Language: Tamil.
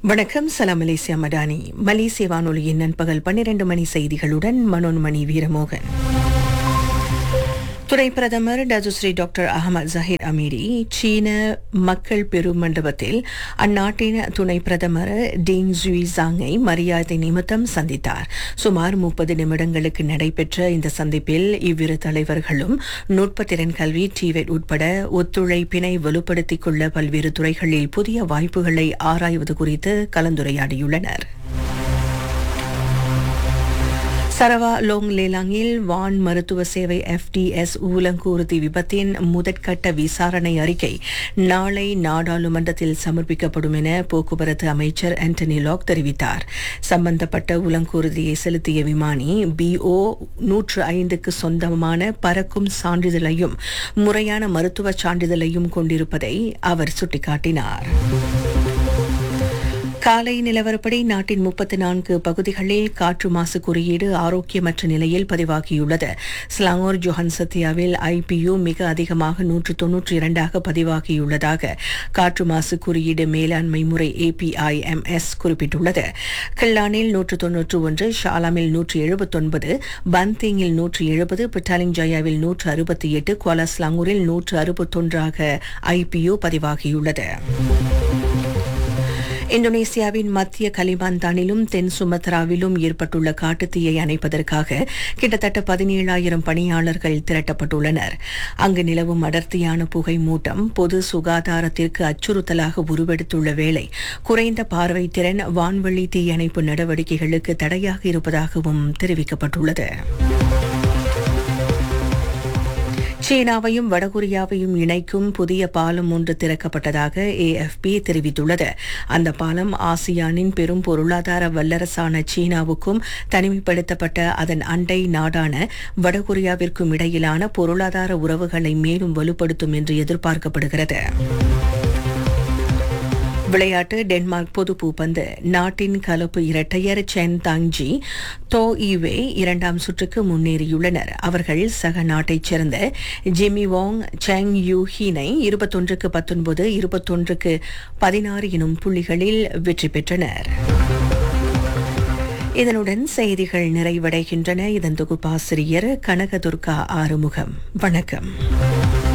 வணக்கம் சலாம் மலேசியா மடானி மலேசிய வானொலியின் நண்பகல் பன்னிரண்டு மணி செய்திகளுடன் மனோன்மணி வீரமோகன் துணை பிரதமர் டஜுஸ்ரீ டாக்டர் அகமது ஜஹீர் அமீரி சீன மக்கள் பெருமண்டபத்தில் அந்நாட்டின் துணை பிரதமர் டிங் ஜுய் ஜாங்கை மரியாதை நிமித்தம் சந்தித்தார் சுமார் முப்பது நிமிடங்களுக்கு நடைபெற்ற இந்த சந்திப்பில் இவ்விரு தலைவர்களும் நுட்பத்திறன் கல்வி டிவெட் உட்பட ஒத்துழைப்பினை வலுப்படுத்திக் கொள்ள பல்வேறு துறைகளில் புதிய வாய்ப்புகளை ஆராய்வது குறித்து கலந்துரையாடியுள்ளனர் சரவா லோங் லேலாங்கில் வான் மருத்துவ சேவை எஃப்டிஎஸ் ஊலங்கூர்தி விபத்தின் முதற்கட்ட விசாரணை அறிக்கை நாளை நாடாளுமன்றத்தில் சமர்ப்பிக்கப்படும் என போக்குவரத்து அமைச்சர் ஆண்டனி லாக் தெரிவித்தார் சம்பந்தப்பட்ட உலங்கூர்தியை செலுத்திய விமானி பிஓ நூற்று ஐந்துக்கு சொந்தமான பறக்கும் சான்றிதழையும் முறையான மருத்துவ சான்றிதழையும் கொண்டிருப்பதை அவர் சுட்டிக்காட்டினார் காலை நிலவரப்படி நாட்டின் முப்பத்தி நான்கு பகுதிகளில் காற்று மாசு குறியீடு ஆரோக்கியமற்ற நிலையில் பதிவாகியுள்ளது ஸ்லாங்கோர் ஜோஹன் சத்தியாவில் ஐபியு மிக அதிகமாக நூற்று தொன்னூற்றி இரண்டாக பதிவாகியுள்ளதாக காற்று மாசு குறியீடு மேலாண்மை முறை ஏபிஐஎம்எஸ் குறிப்பிட்டுள்ளது கில்லானில் நூற்று தொன்னூற்று ஒன்று ஷாலாமில் நூற்று எழுபத்தொன்பது பந்திங்கில் நூற்று எழுபது பிட்டாலிங் ஜயாவில் நூற்று அறுபத்தி எட்டு குவாலாஸ்லாங்கூரில் நூற்று அறுபத்தொன்றாக ஐபியு பதிவாகியுள்ளது இந்தோனேசியாவின் மத்திய கலிமாந்தானிலும் தென் சுமத்ராவிலும் ஏற்பட்டுள்ள காட்டுத்தீயை அணைப்பதற்காக கிட்டத்தட்ட பதினேழாயிரம் பணியாளர்கள் திரட்டப்பட்டுள்ளனர் அங்கு நிலவும் அடர்த்தியான புகை மூட்டம் பொது சுகாதாரத்திற்கு அச்சுறுத்தலாக உருவெடுத்துள்ள வேளை குறைந்த பார்வை திறன் வான்வழி தீயணைப்பு நடவடிக்கைகளுக்கு தடையாக இருப்பதாகவும் தெரிவிக்கப்பட்டுள்ளது சீனாவையும் வடகொரியாவையும் இணைக்கும் புதிய பாலம் ஒன்று திறக்கப்பட்டதாக ஏஎஃப்பி தெரிவித்துள்ளது அந்த பாலம் ஆசியானின் பெரும் பொருளாதார வல்லரசான சீனாவுக்கும் தனிமைப்படுத்தப்பட்ட அதன் அண்டை நாடான வடகொரியாவிற்கும் இடையிலான பொருளாதார உறவுகளை மேலும் வலுப்படுத்தும் என்று எதிர்பார்க்கப்படுகிறது விளையாட்டு டென்மார்க் பொது பூப்பந்து நாட்டின் கலப்பு இரட்டையர் சென் தாங்ஜி தோ ஈவே இரண்டாம் சுற்றுக்கு முன்னேறியுள்ளனர் அவர்கள் சக நாட்டைச் சேர்ந்த ஜிமி வாங் செங் யூ ஹீனை இருபத்தொன்றுக்கு பத்தொன்பது இருபத்தொன்றுக்கு பதினாறு எனும் புள்ளிகளில் வெற்றி பெற்றனர் இதனுடன் செய்திகள் நிறைவடைகின்றன இதன் தொகுப்பாசிரியர் கனகதுர்கா ஆறுமுகம் வணக்கம்